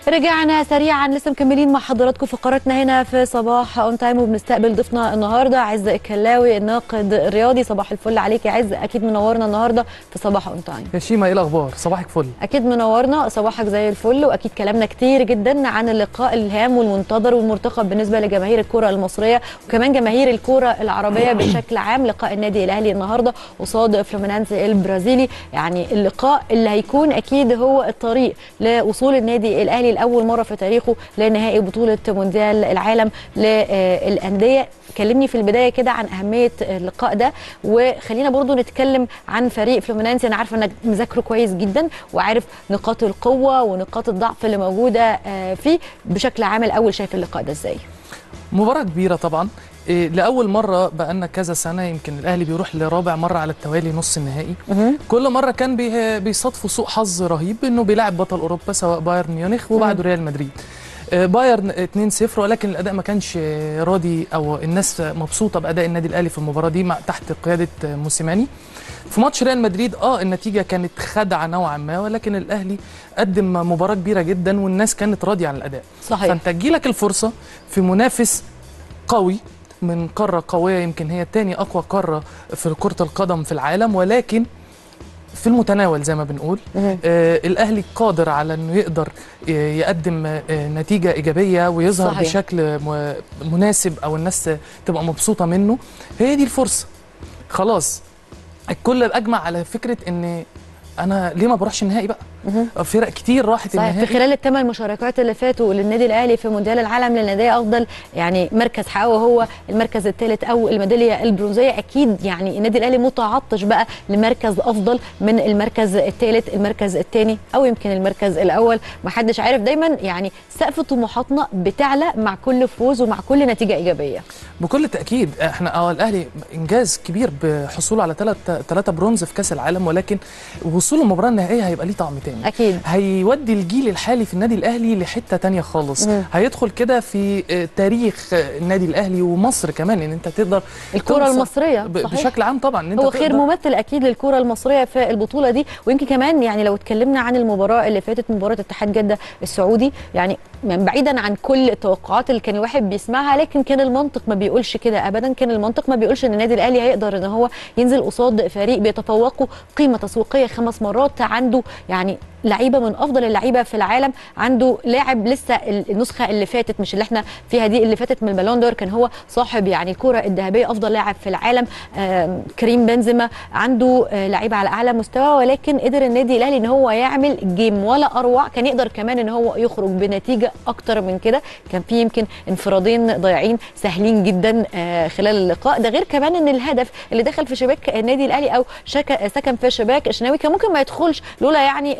رجعنا سريعا لسه مكملين مع حضراتكم فقراتنا هنا في صباح اون تايم وبنستقبل ضيفنا النهارده عز الكلاوي الناقد الرياضي صباح الفل عليك يا عز اكيد منورنا النهارده في صباح اون تايم يا شيما ايه الاخبار صباحك فل اكيد منورنا صباحك زي الفل واكيد كلامنا كتير جدا عن اللقاء الهام والمنتظر والمرتقب بالنسبه لجماهير الكره المصريه وكمان جماهير الكره العربيه بشكل عام لقاء النادي الاهلي النهارده قصاد فلومينانسي البرازيلي يعني اللقاء اللي هيكون اكيد هو الطريق لوصول النادي الاهلي لاول مره في تاريخه لنهائي بطوله مونديال العالم للانديه كلمني في البدايه كده عن اهميه اللقاء ده وخلينا برضو نتكلم عن فريق فلومينانسي انا عارفه انك مذاكره كويس جدا وعارف نقاط القوه ونقاط الضعف اللي موجوده فيه بشكل عام الاول شايف اللقاء ده ازاي مباراه كبيره طبعا إيه لاول مره بقالنا كذا سنه يمكن الاهلي بيروح لرابع مره على التوالي نص النهائي كل مره كان بيه بيصادفوا سوء حظ رهيب انه بيلاعب بطل اوروبا سواء بايرن ميونخ وبعده ريال مدريد بايرن 2-0 ولكن الاداء ما كانش راضي او الناس مبسوطه باداء النادي الاهلي في المباراه دي مع تحت قياده موسيماني في ماتش ريال مدريد اه النتيجه كانت خدعه نوعا ما ولكن الاهلي قدم مباراه كبيره جدا والناس كانت راضيه عن الاداء صحيح فانت تجيلك الفرصه في منافس قوي من قاره قويه يمكن هي تاني اقوى قاره في كره القدم في العالم ولكن في المتناول زي ما بنقول آه الاهلي قادر على انه يقدر يقدم آه نتيجه ايجابيه ويظهر صحيح. بشكل مناسب او الناس تبقى مبسوطه منه هي دي الفرصه خلاص الكل اجمع على فكره ان انا ليه ما بروحش النهائي بقى فرق كتير راحت صحيح النهائي في خلال الثمان مشاركات اللي فاتوا للنادي الاهلي في مونديال العالم للانديه افضل يعني مركز حققه هو المركز الثالث او الميداليه البرونزيه اكيد يعني النادي الاهلي متعطش بقى لمركز افضل من المركز الثالث المركز الثاني او يمكن المركز الاول ما حدش عارف دايما يعني سقف طموحاتنا بتعلى مع كل فوز ومع كل نتيجه ايجابيه بكل تاكيد احنا اه الاهلي انجاز كبير بحصوله على ثلاث ثلاثه برونز في كاس العالم ولكن وصوله المباراه النهائيه هيبقى ليه طعم تاني اكيد هيودي الجيل الحالي في النادي الاهلي لحته تانية خالص مم. هيدخل كده في تاريخ النادي الاهلي ومصر كمان ان انت تقدر الكره توصل المصريه ب- صحيح. بشكل عام طبعا ان انت هو خير تقدر- ممثل اكيد للكره المصريه في البطوله دي ويمكن كمان يعني لو اتكلمنا عن المباراه اللي فاتت مباراه اتحاد جده السعودي يعني من بعيدا عن كل التوقعات اللي كان الواحد بيسمعها لكن كان المنطق ما بيقولش كده ابدا كان المنطق ما بيقولش ان النادي الاهلي هيقدر ان هو ينزل قصاد فريق بيتفوقه قيمه تسويقيه خمس مرات عنده يعني لعيبه من افضل اللعيبه في العالم عنده لاعب لسه النسخه اللي فاتت مش اللي احنا فيها دي اللي فاتت من البالون دور كان هو صاحب يعني الكره الذهبيه افضل لاعب في العالم آم، كريم بنزيما عنده آه، لعيبه على اعلى مستوى ولكن قدر النادي الاهلي ان هو يعمل جيم ولا اروع كان يقدر كمان ان هو يخرج بنتيجه اكتر من كده كان في يمكن انفرادين ضايعين سهلين جدا آه، خلال اللقاء ده غير كمان ان الهدف اللي دخل في شباك النادي الاهلي او شك- سكن في شباك الشناوي كان ممكن ما يدخلش لولا يعني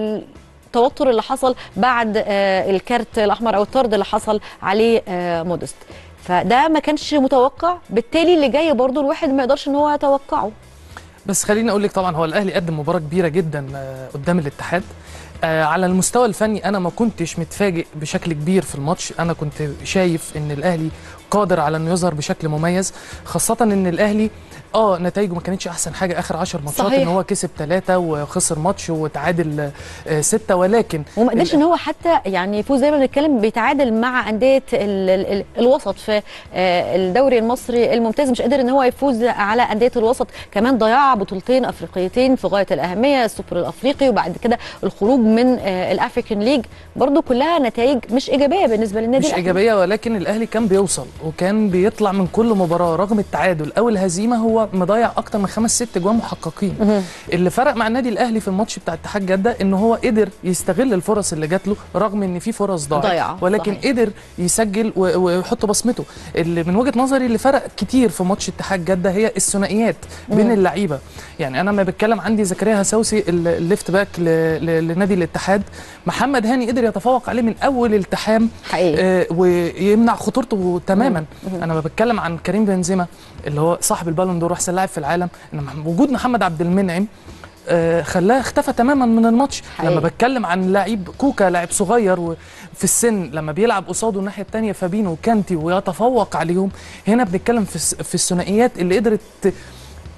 التوتر اللي حصل بعد آه، الكارت الاحمر او الطرد اللي حصل عليه آه، مودست فده ما كانش متوقع بالتالي اللي جاي برضو الواحد ما يقدرش ان هو يتوقعه بس خليني اقول لك طبعا هو الاهلي قدم مباراه كبيره جدا آه، قدام الاتحاد آه، على المستوى الفني انا ما كنتش متفاجئ بشكل كبير في الماتش انا كنت شايف ان الاهلي قادر على انه يظهر بشكل مميز خاصه ان الاهلي اه نتائجه ما كانتش احسن حاجه اخر 10 ماتشات صحيح. ان هو كسب ثلاثه وخسر ماتش وتعادل آه، سته ولكن وما قدرش ان هو حتى يعني يفوز زي ما بنتكلم بيتعادل مع انديه ال- ال- ال- الوسط في آه، الدوري المصري الممتاز مش قادر ان هو يفوز على انديه الوسط كمان ضياع بطولتين افريقيتين في غايه الاهميه السوبر الافريقي وبعد كده الخروج من آه، الافريكان ليج برضو كلها نتائج مش ايجابيه بالنسبه للنادي مش الأهلي. ايجابيه ولكن الاهلي كان بيوصل وكان بيطلع من كل مباراه رغم التعادل او الهزيمه هو مضيع اكتر من خمس ست جوان محققين مهم. اللي فرق مع النادي الاهلي في الماتش بتاع اتحاد جده ان هو قدر يستغل الفرص اللي جات له رغم ان في فرص ضاعت ضايعة، ولكن صحيح. قدر يسجل و- ويحط بصمته اللي من وجهه نظري اللي فرق كتير في ماتش اتحاد جده هي الثنائيات بين مم. اللعيبه يعني انا ما بتكلم عندي زكريا هساوسي ال- الليفت باك ل- ل- لنادي الاتحاد محمد هاني قدر يتفوق عليه من اول التحام حقيقي آه، ويمنع خطورته تماما انا ما بتكلم عن كريم بنزيما اللي هو صاحب البالون دور واحسن لاعب في العالم ان مح- وجود محمد عبد المنعم آه، خلاه اختفى تماما من الماتش حقيقي. لما بتكلم عن لعيب كوكا لاعب صغير وفي السن لما بيلعب قصاده الناحيه الثانيه فابينو وكانتي ويتفوق عليهم هنا بنتكلم في الس- في الثنائيات اللي قدرت ت-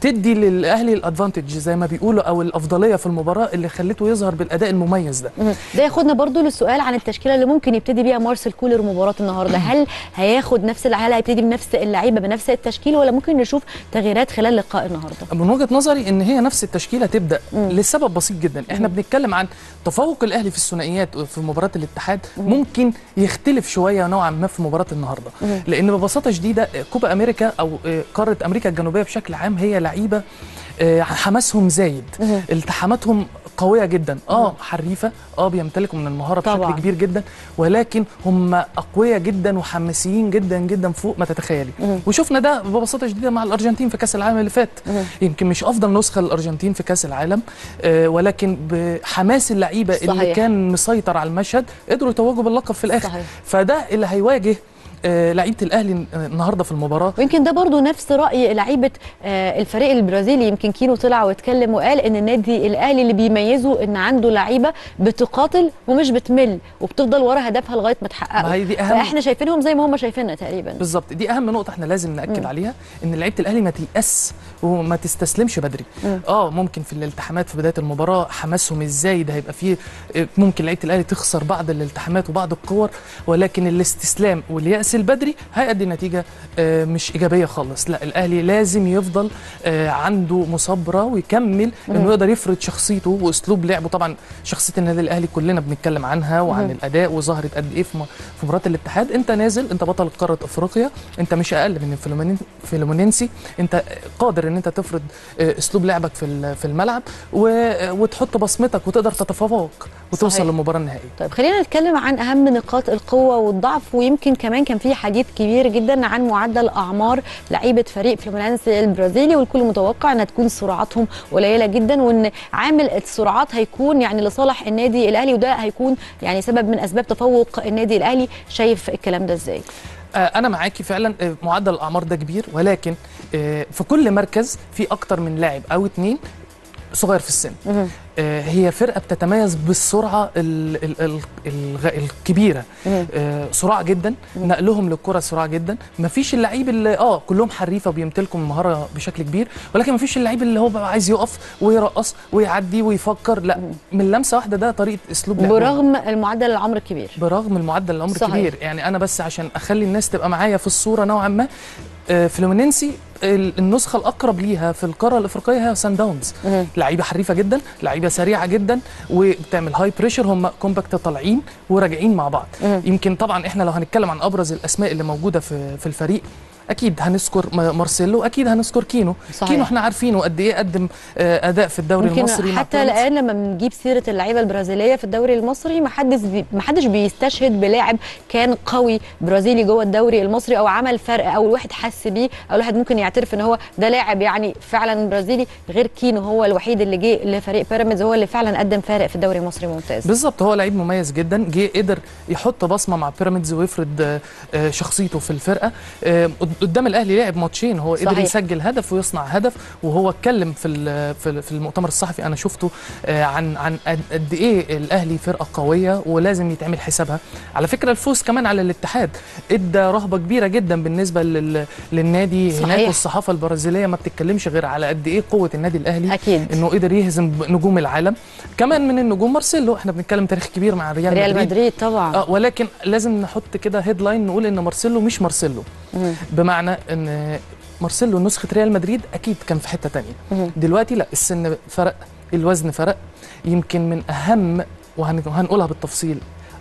تدي للاهلي الادفانتج زي ما بيقولوا او الافضليه في المباراه اللي خلته يظهر بالاداء المميز ده مم. ده ياخدنا برضو للسؤال عن التشكيله اللي ممكن يبتدي بيها مارسيل كولر مباراه النهارده هل هياخد نفس هل هيبتدي بنفس اللعيبه بنفس التشكيل ولا ممكن نشوف تغييرات خلال لقاء النهارده من وجهه نظري ان هي نفس التشكيله تبدا لسبب بسيط جدا احنا بنتكلم عن تفوق الاهلي في الثنائيات في مباراه الاتحاد ممكن يختلف شويه نوعا ما في مباراه النهارده لان ببساطه شديده كوبا امريكا او قاره امريكا الجنوبيه بشكل عام هي لعيبه آه، حماسهم زايد التحاماتهم قويه جدا اه حريفه اه بيمتلكوا من المهاره طبعاً. بشكل كبير جدا ولكن هم اقوياء جدا وحماسيين جدا جدا فوق ما تتخيلي وشفنا ده ببساطه شديده مع الارجنتين في كاس العالم اللي فات يمكن مش افضل نسخه للارجنتين في كاس العالم آه ولكن بحماس اللعيبه اللي صحيح. كان مسيطر على المشهد قدروا يتوجوا باللقب في الاخر صحيح. فده اللي هيواجه آه لعيبه الاهلي النهارده في المباراه ويمكن ده برضو نفس راي لعيبه آه، الفريق البرازيلي يمكن كينو طلع واتكلم وقال ان النادي الاهلي اللي بيميزه ان عنده لعيبه بتقاتل ومش بتمل وبتفضل ورا هدفها لغايه ما تحققه ما هي دي أهم- فاحنا شايفينهم زي ما هم شايفيننا تقريبا بالظبط دي اهم نقطه احنا لازم ناكد عليها ان لعيبه الاهلي ما تيأس وما تستسلمش بدري اه ممكن في الالتحامات في بدايه المباراه حماسهم الزايد هيبقى فيه آه، ممكن لعيبه الاهلي تخسر بعض الالتحامات وبعض الكور ولكن الاستسلام واليأس البدري هيؤدي نتيجه آه، مش ايجابيه خالص لا الاهلي لازم يفضل آه، عنده مثابره ويكمل انه يقدر يفرض شخصيته واسلوب لعبه طبعا شخصيه النادي الاهلي كلنا بنتكلم عنها وعن الاداء وظهرت قد ايه في م- في مباراه الاتحاد انت نازل انت بطل قاره افريقيا انت مش اقل من الفلومين- فلومينينسي انت قادر ان انت تفرض آه، اسلوب لعبك في ال- في الملعب و- وتحط بصمتك وتقدر تتفوق وتوصل صحيح. للمباراه النهائيه طيب خلينا نتكلم عن اهم نقاط القوه والضعف ويمكن كمان كان في حديث كبير جدا عن معدل اعمار لعيبه فريق فلومينانسي البرازيلي والكل متوقع انها تكون سرعاتهم قليله جدا وان عامل السرعات هيكون يعني لصالح النادي الاهلي وده هيكون يعني سبب من اسباب تفوق النادي الاهلي شايف الكلام ده ازاي آه، انا معاكي فعلا آه، معدل الاعمار ده كبير ولكن آه، في كل مركز في اكتر من لاعب او اتنين صغير في السن آه، هي فرقه بتتميز بالسرعه ال ال ال الغ- الكبيره آه، سرعه جدا نقلهم للكره سرعه جدا مفيش اللعيب اللي اه كلهم حريفه وبيمتلكوا المهاره بشكل كبير ولكن مفيش اللعيب اللي هو بقى عايز يقف ويرقص ويعدي ويفكر لا من لمسه واحده ده طريقه اسلوب لعبهم. برغم المعدل العمر الكبير برغم المعدل العمر صحيح. كبير يعني انا بس عشان اخلي الناس تبقى معايا في الصوره نوعا ما آه، فلومينينسي ال- النسخه الاقرب ليها في القاره الافريقيه هي سان داونز مم. لعيبه حريفه جدا لعيبه سريعه جدا وبتعمل هاي بريشر هم كومباكت طالعين وراجعين مع بعض مم. يمكن طبعا احنا لو هنتكلم عن ابرز الاسماء اللي موجوده في في الفريق اكيد هنذكر م- مارسيلو اكيد هنذكر كينو صحيح. كينو احنا عارفينه قد ايه قدم آه، اداء في الدوري يمكن المصري مع حتى بيراميدز. الان لما بنجيب سيره اللعيبه البرازيليه في الدوري المصري ما حدش بي ما حدش بيستشهد بلاعب كان قوي برازيلي جوه الدوري المصري او عمل فرق او الواحد حس بيه او الواحد ممكن يعترف ان هو ده لاعب يعني فعلا برازيلي غير كينو هو الوحيد اللي جه لفريق بيراميدز هو اللي فعلا قدم فارق في الدوري المصري ممتاز بالظبط هو لعيب مميز جدا جه قدر يحط بصمه مع بيراميدز ويفرض آه، آه، شخصيته في الفرقه آه، قد- قدام الاهلي لعب ماتشين هو قدر صحيح. يسجل هدف ويصنع هدف وهو اتكلم في ال- في ال- في المؤتمر الصحفي انا شفته آه، عن عن قد- قد ايه الاهلي فرقه قويه ولازم يتعمل حسابها على فكره الفوز كمان على الاتحاد ادى رهبه كبيره جدا بالنسبه لل- للنادي هناك صحيح. والصحافه البرازيليه ما بتتكلمش غير على قد ايه قوه النادي الاهلي اكيد انه قدر يهزم نجوم العالم كمان من النجوم مارسيلو احنا بنتكلم تاريخ كبير مع ريال, ريال مدريد مدريد طبعا اه ولكن لازم نحط كده هيدلاين نقول ان مارسيلو مش مارسيلو مم. بمعنى ان مارسيلو نسخه ريال مدريد اكيد كان في حته تانية مم. دلوقتي لا السن فرق الوزن فرق يمكن من اهم وهن- وهنقولها بالتفصيل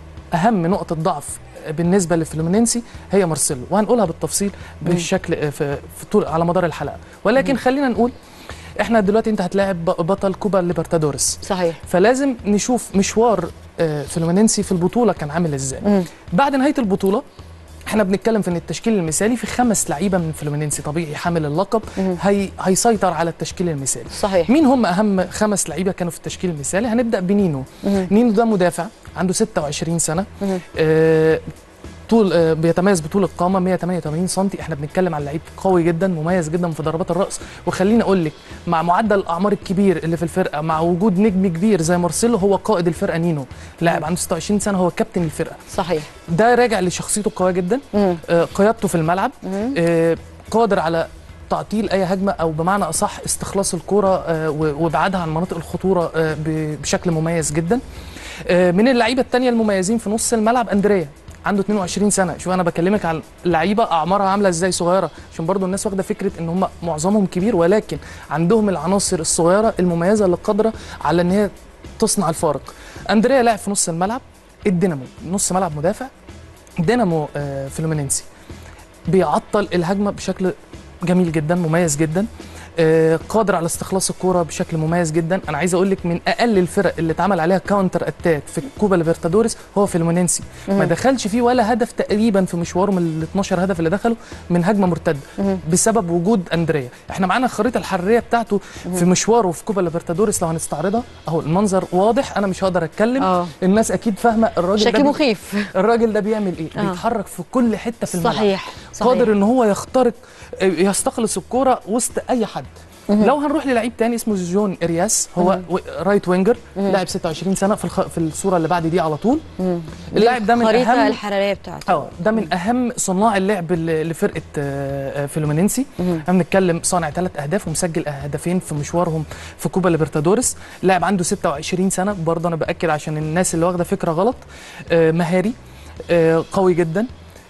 اهم نقطه ضعف بالنسبه لفلومينينسي هي مارسيلو وهنقولها بالتفصيل بالشكل في, في طول على مدار الحلقه ولكن خلينا نقول احنا دلوقتي انت هتلاعب بطل كوبا ليبرتادوريس صحيح فلازم نشوف مشوار آه، فلومينينسي في البطوله كان عامل ازاي مم. بعد نهايه البطوله احنا بنتكلم في ان التشكيل المثالي في خمس لعيبه من فلومينينسي طبيعي حامل اللقب مم. هي هيسيطر على التشكيل المثالي صحيح مين هم اهم خمس لعيبه كانوا في التشكيل المثالي هنبدا بنينو مم. نينو ده مدافع عنده 26 سنه مم. آه، طول آه، بيتميز بطول القامه 188 سم احنا بنتكلم عن لعيب قوي جدا مميز جدا في ضربات الراس وخليني اقول لك مع معدل الاعمار الكبير اللي في الفرقه مع وجود نجم كبير زي مارسيلو هو قائد الفرقه نينو لاعب عنده 26 سنه هو كابتن الفرقه صحيح ده راجع لشخصيته القويه جدا مم. آه، قيادته في الملعب مم. آه، قادر على تعطيل اي هجمه او بمعنى اصح استخلاص الكره آه، و- وابعادها عن مناطق الخطوره آه، ب- بشكل مميز جدا آه، من اللعيبه الثانيه المميزين في نص الملعب اندريا عنده 22 سنه شوف انا بكلمك عن لعيبه اعمارها عامله ازاي صغيره عشان برضو الناس واخده فكره ان هم معظمهم كبير ولكن عندهم العناصر الصغيره المميزه اللي قادره على ان هي تصنع الفارق اندريا لاعب في نص الملعب الدينامو نص ملعب مدافع دينامو آه، فلومينينسي بيعطل الهجمه بشكل جميل جدا مميز جدا آه، قادر على استخلاص الكوره بشكل مميز جدا انا عايز اقول لك من اقل الفرق اللي اتعمل عليها كاونتر اتاك في كوبا ليبرتادوريس هو فيلمونينسي ما دخلش فيه ولا هدف تقريبا في مشواره من ال 12 هدف اللي دخلوا من هجمه مرتده بسبب وجود اندريا احنا معانا الخريطه الحراريه بتاعته في مشواره في كوبا ليبرتادوريس لو هنستعرضها اهو المنظر واضح انا مش هقدر اتكلم اه الناس اكيد فاهمه الراجل ده شكل بي- مخيف الراجل ده بيعمل ايه آه. بيتحرك في كل حته في الملعب صحيح صحيح قادر ان هو يخترق يستخلص الكوره وسط اي حد لو هنروح للعيب تاني اسمه جون ارياس هو و- رايت وينجر لاعب 26 سنه في الخ... في الصوره اللي بعد دي على طول اللاعب ده من الخريطه اهم الحراريه بتاعته اه ده من اهم صناع اللعب ل- لفرقه آه، آه، فلومينينسي احنا بنتكلم صانع ثلاث اهداف ومسجل هدفين في مشوارهم في كوبا ليبرتادوريس لاعب عنده 26 سنه برضه انا باكد عشان الناس اللي واخده فكره غلط آه، مهاري آه، قوي جدا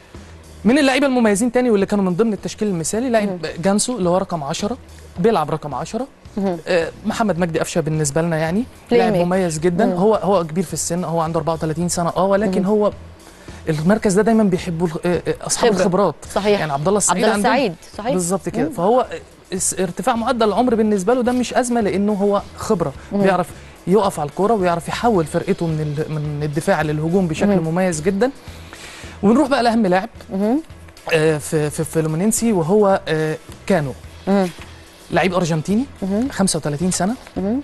من اللعيبه المميزين تاني واللي كانوا من ضمن التشكيل المثالي لاعب جانسو اللي هو رقم 10 بيلعب رقم 10 آه، محمد مجدي قفشه بالنسبه لنا يعني بلاي لاعب ميك. مميز جدا هو هو كبير في السن هو عنده 34 سنه اه ولكن هو المركز ده دايما بيحبوا الخ- آه، آه، اصحاب خبرة. الخبرات صحيح يعني عبد الله عبد السعيد الله عندهم- السعيد صحيح بالظبط كده فهو اس- ارتفاع معدل العمر بالنسبه له ده مش ازمه لانه هو خبره بيعرف يقف على الكوره ويعرف يحول فرقته من ال- من الدفاع للهجوم بشكل مميز جدا ونروح بقى لاهم لاعب آه، في في فلومينينسي وهو آه، كانو مم. لعيب ارجنتيني 35 سنه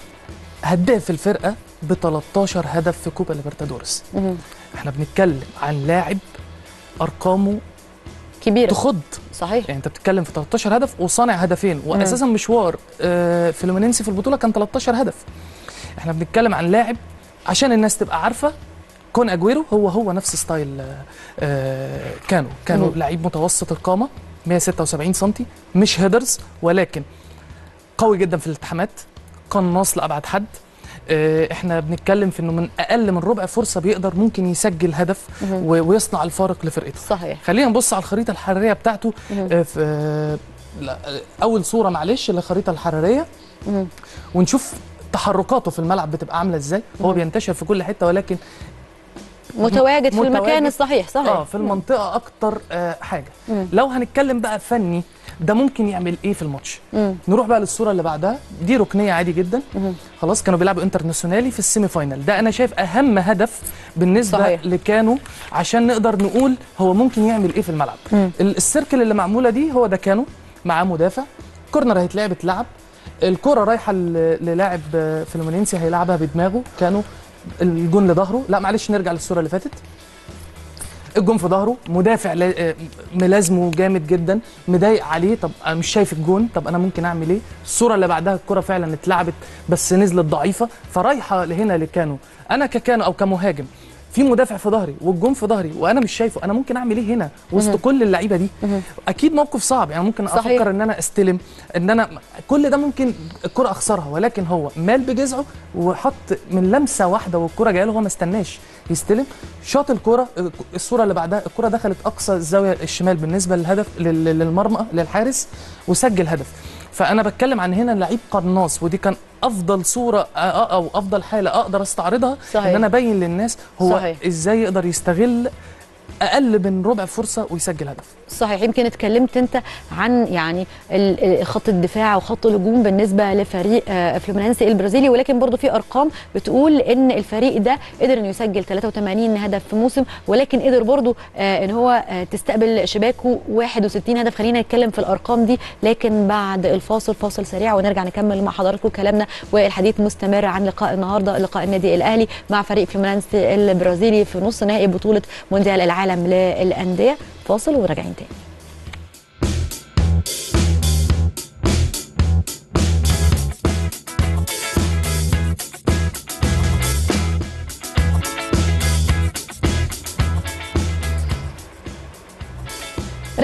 هداف الفرقه ب 13 هدف في كوبا ليبرتادورس احنا بنتكلم عن لاعب ارقامه كبيره تخض صحيح يعني انت بتتكلم في 13 هدف وصانع هدفين واساسا مشوار آه، فلومينينسي في البطوله كان 13 هدف احنا بنتكلم عن لاعب عشان الناس تبقى عارفه كون اجويرو هو هو نفس ستايل آه، آه، كانوا كانوا مم. لعيب متوسط القامه 176 سم مش هيدرز ولكن قوي جدا في الالتحامات قناص لابعد حد آه، احنا بنتكلم في انه من اقل من ربع فرصه بيقدر ممكن يسجل هدف و- ويصنع الفارق لفرقته صحيح خلينا نبص على الخريطه الحراريه بتاعته آه، في آه، لا، آه، اول صوره معلش للخريطه الحراريه مم. ونشوف تحركاته في الملعب بتبقى عامله ازاي هو بينتشر في كل حته ولكن متواجد في المكان متواجد. الصحيح صحيح اه في المنطقه اكتر آه حاجه مم. لو هنتكلم بقى فني ده ممكن يعمل ايه في الماتش مم. نروح بقى للصوره اللي بعدها دي ركنيه عادي جدا مم. خلاص كانوا بيلعبوا انترناسيونالي في السيمي فاينال ده انا شايف اهم هدف بالنسبه صحيح. لكانو عشان نقدر نقول هو ممكن يعمل ايه في الملعب مم. ال- السيركل اللي معموله دي هو ده كانو معاه مدافع كورنر هيتلعب اتلعب الكره رايحه ل- للاعب آه، فلومينينسي هيلعبها بدماغه كانوا الجون لظهره لا معلش نرجع للصوره اللي فاتت الجون في ظهره مدافع لا- آه، ملازمه جامد جدا مضايق عليه طب انا مش شايف الجون طب انا ممكن اعمل ايه الصوره اللي بعدها الكره فعلا اتلعبت بس نزلت ضعيفه فرايحه لهنا لكانو انا ككانو او كمهاجم في مدافع في ظهري والجون في ظهري وانا مش شايفه انا ممكن اعمل ايه هنا وسط كل اللعيبه دي اكيد موقف صعب يعني ممكن صحيح. افكر ان انا استلم ان انا كل ده ممكن الكره اخسرها ولكن هو مال بجذعه وحط من لمسه واحده والكره جايه له هو ما استناش يستلم شاط الكره الصوره اللي بعدها الكره دخلت اقصى الزاويه الشمال بالنسبه للهدف لل- للمرمى للحارس وسجل هدف فانا بتكلم عن هنا لعيب قناص ودي كان افضل صوره أ- أ- او افضل حاله اقدر استعرضها صحيح. ان انا ابين للناس هو صحيح. ازاي يقدر يستغل اقل من ربع فرصه ويسجل هدف صحيح يمكن اتكلمت انت عن يعني ال- خط الدفاع وخط الهجوم بالنسبه لفريق آه، فلومينينسي البرازيلي ولكن برضو في ارقام بتقول ان الفريق ده قدر انه يسجل 83 هدف في موسم ولكن قدر برضو آه، ان هو آه، تستقبل شباكه 61 هدف خلينا نتكلم في الارقام دي لكن بعد الفاصل فاصل سريع ونرجع نكمل مع حضراتكم كلامنا والحديث مستمر عن لقاء النهارده لقاء النادي الاهلي مع فريق فلومينينسي البرازيلي في نص نهائي بطوله مونديال العالم للانديه فاصل وراجعين تاني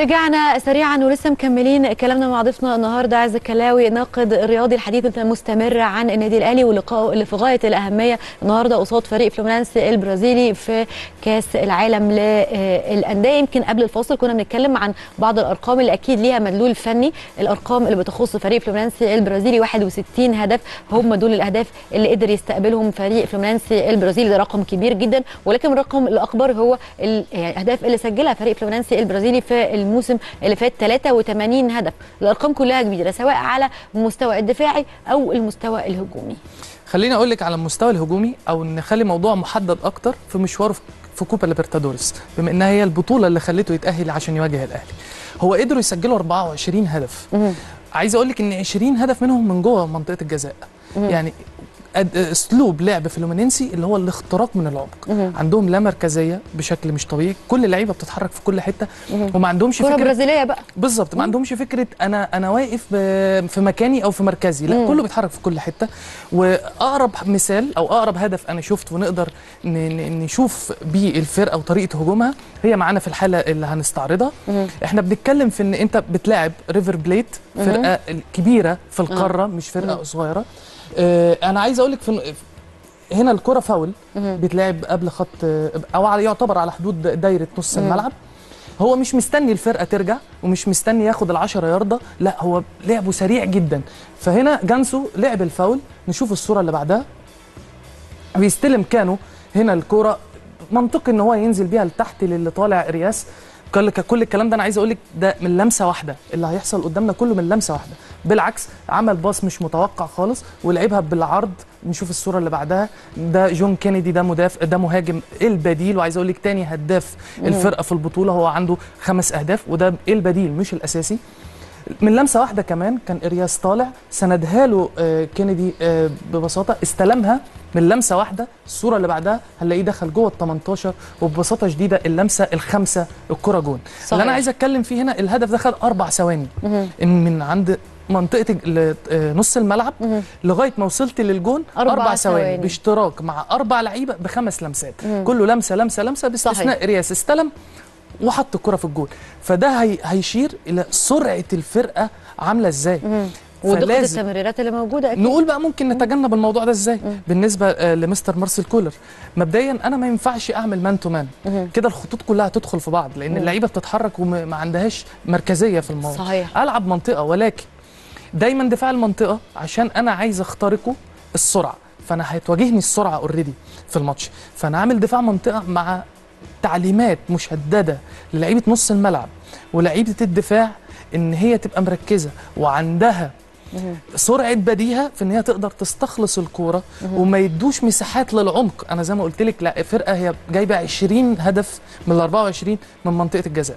رجعنا سريعا ولسه مكملين كلامنا مع ضيفنا النهارده عز الكلاوي ناقد الرياضي الحديث المستمر عن النادي الاهلي ولقائه اللي في غايه الاهميه النهارده قصاد فريق فلومينانسي البرازيلي في كاس العالم للانديه يمكن قبل الفاصل كنا بنتكلم عن بعض الارقام اللي اكيد ليها مدلول فني الارقام اللي بتخص فريق فلومينانسي البرازيلي 61 هدف هم دول الاهداف اللي قدر يستقبلهم فريق فلومينانسي البرازيلي ده رقم كبير جدا ولكن الرقم الاكبر هو الاهداف اللي سجلها فريق فلومينانسي البرازيلي في الموسم اللي فات 83 هدف الارقام كلها كبيره سواء على المستوى الدفاعي او المستوى الهجومي خليني اقول لك على المستوى الهجومي او نخلي موضوع محدد اكتر في مشواره في كوبا ليبرتادوريس بما انها هي البطوله اللي خلته يتاهل عشان يواجه الاهلي هو قدروا يسجلوا 24 هدف عايز اقول لك ان 20 هدف منهم من جوه منطقه الجزاء يعني اسلوب لعب فلومينينسي اللي هو الاختراق من العمق عندهم لا مركزيه بشكل مش طبيعي كل اللعيبه بتتحرك في كل حته وما عندهمش فكره برازيليه بقى بالظبط ما عندهمش فكره انا انا واقف في مكاني او في مركزي لا كله بيتحرك في كل حته واقرب مثال او اقرب هدف انا شفته ونقدر نشوف بيه الفرقه وطريقه هجومها هي معانا في الحاله اللي هنستعرضها احنا بنتكلم في ان انت بتلاعب ريفر بليت فرقه كبيره في القاره مش فرقه صغيره آه انا عايز اقول لك في هنا الكره فاول بيتلعب قبل خط او على يعتبر على حدود دايره نص الملعب هو مش مستني الفرقه ترجع ومش مستني ياخد ال10 يارده لا هو لعبه سريع جدا فهنا جانسو لعب الفاول نشوف الصوره اللي بعدها بيستلم كانو هنا الكره منطقي ان هو ينزل بيها لتحت للي طالع رياس كل كل الكلام ده انا عايز اقول لك ده من لمسه واحده اللي هيحصل قدامنا كله من لمسه واحده بالعكس عمل باص مش متوقع خالص ولعبها بالعرض نشوف الصوره اللي بعدها ده جون كينيدي ده مدافع ده مهاجم البديل وعايز اقول لك تاني هداف الفرقه في البطوله هو عنده خمس اهداف وده البديل مش الاساسي من لمسه واحده كمان كان ارياس طالع سندها له آه كينيدي آه ببساطه استلمها من لمسه واحده الصوره اللي بعدها هنلاقيه دخل جوه ال 18 وببساطه شديده اللمسه الخامسه الكره جون صحيح. اللي انا عايز اتكلم فيه هنا الهدف ده خد اربع ثواني ان من عند منطقه نص الملعب لغايه ما وصلت للجون اربع, أربع ثواني باشتراك مع اربع لعيبه بخمس لمسات كله لمسه لمسه لمسه باستثناء ارياس استلم وحط الكره في الجول فده هي هيشير الى سرعه الفرقه عامله ازاي ودقه التمريرات اللي موجوده أكيد. نقول بقى ممكن نتجنب الموضوع ده ازاي مم. بالنسبه آه لمستر مارسيل كولر مبدئيا انا ما ينفعش اعمل مان تو مان كده الخطوط كلها تدخل في بعض لان اللعيبه بتتحرك وما عندهاش مركزيه في الموضوع صحيح العب منطقه ولكن دايما دفاع المنطقه عشان انا عايز اخترقه السرعه فانا هتواجهني السرعه اوريدي في الماتش فانا عامل دفاع منطقه مع تعليمات مشدده للعيبه نص الملعب ولعيبه الدفاع ان هي تبقى مركزه وعندها سرعه بديهه في ان هي تقدر تستخلص الكوره وما يدوش مساحات للعمق انا زي ما قلت لك لا فرقه هي جايبه 20 هدف من ال 24 من منطقه الجزاء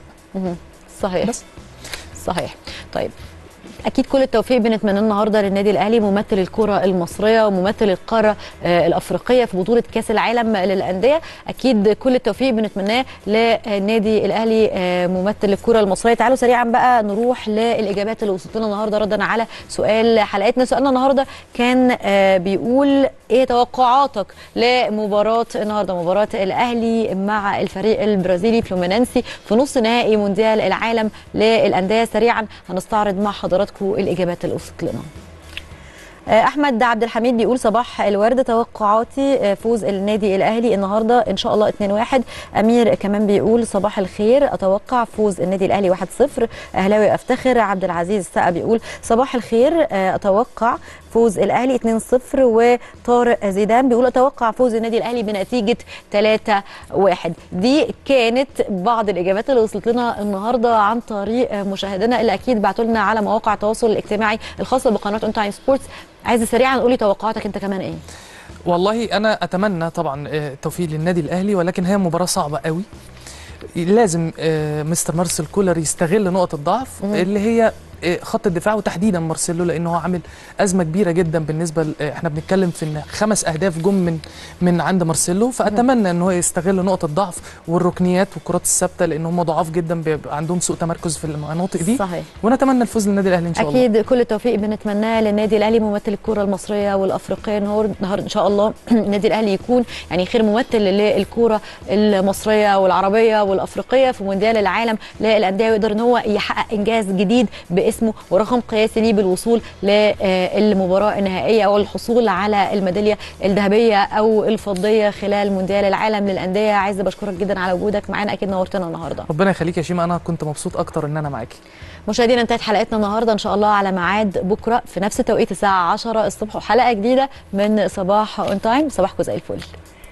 صحيح بس. صحيح طيب اكيد كل التوفيق بنتمناه النهارده للنادي الاهلي ممثل الكره المصريه وممثل القاره الافريقيه في بطوله كاس العالم للانديه اكيد كل التوفيق بنتمناه للنادي الاهلي ممثل الكره المصريه تعالوا سريعا بقى نروح للاجابات اللي وصلت لنا النهارده ردا على سؤال حلقتنا سؤالنا النهارده كان بيقول ايه توقعاتك لمباراه النهارده مباراه الاهلي مع الفريق البرازيلي فلومينانسي في نص نهائي مونديال العالم للانديه سريعا هنستعرض مع حضراتكم الاجابات اللي وصلت لنا احمد عبد الحميد بيقول صباح الورد توقعاتي فوز النادي الاهلي النهارده ان شاء الله 2-1 امير كمان بيقول صباح الخير اتوقع فوز النادي الاهلي 1-0 اهلاوي افتخر عبد العزيز السقا بيقول صباح الخير اتوقع فوز الاهلي 2-0 وطارق زيدان بيقول اتوقع فوز النادي الاهلي بنتيجه 3-1 دي كانت بعض الاجابات اللي وصلت لنا النهارده عن طريق مشاهدينا اللي اكيد بعتوا لنا على مواقع التواصل الاجتماعي الخاصه بقناه اون تايم سبورتس عايزه سريعا قولي توقعاتك انت كمان ايه والله انا اتمنى طبعا التوفيق للنادي الاهلي ولكن هي مباراه صعبه قوي لازم مستر مارسيل كولر يستغل نقط الضعف اللي هي آه، خط الدفاع وتحديدا مارسيلو لانه هو عامل ازمه كبيره جدا بالنسبه ل- آه، احنا بنتكلم في ان خمس اهداف جم من من عند مارسيلو فاتمنى ان هو يستغل نقطه ضعف والركنيات والكرات الثابته لان هم ضعاف جدا بيبقى عندهم سوء تمركز في المناطق دي صحيح ونتمنى الفوز للنادي الاهلي ان شاء الله اكيد كل التوفيق بنتمناه للنادي الاهلي ممثل الكره المصريه والافريقيه النهار النهار ان شاء الله النادي الاهلي يكون يعني خير ممثل للكره المصريه والعربيه والافريقيه في مونديال العالم للانديه ويقدر ان هو يحقق انجاز جديد باسمه ورقم قياسي ليه بالوصول للمباراه النهائيه والحصول على الميداليه الذهبيه او الفضيه خلال مونديال العالم للانديه عايزه بشكرك جدا على وجودك معانا اكيد نورتنا النهارده ربنا يخليك يا شيماء انا كنت مبسوط اكتر ان انا معاكي مشاهدينا انتهت حلقتنا النهارده ان شاء الله على ميعاد بكره في نفس التوقيت الساعه 10 الصبح وحلقه جديده من صباح اون تايم صباحكم زي الفل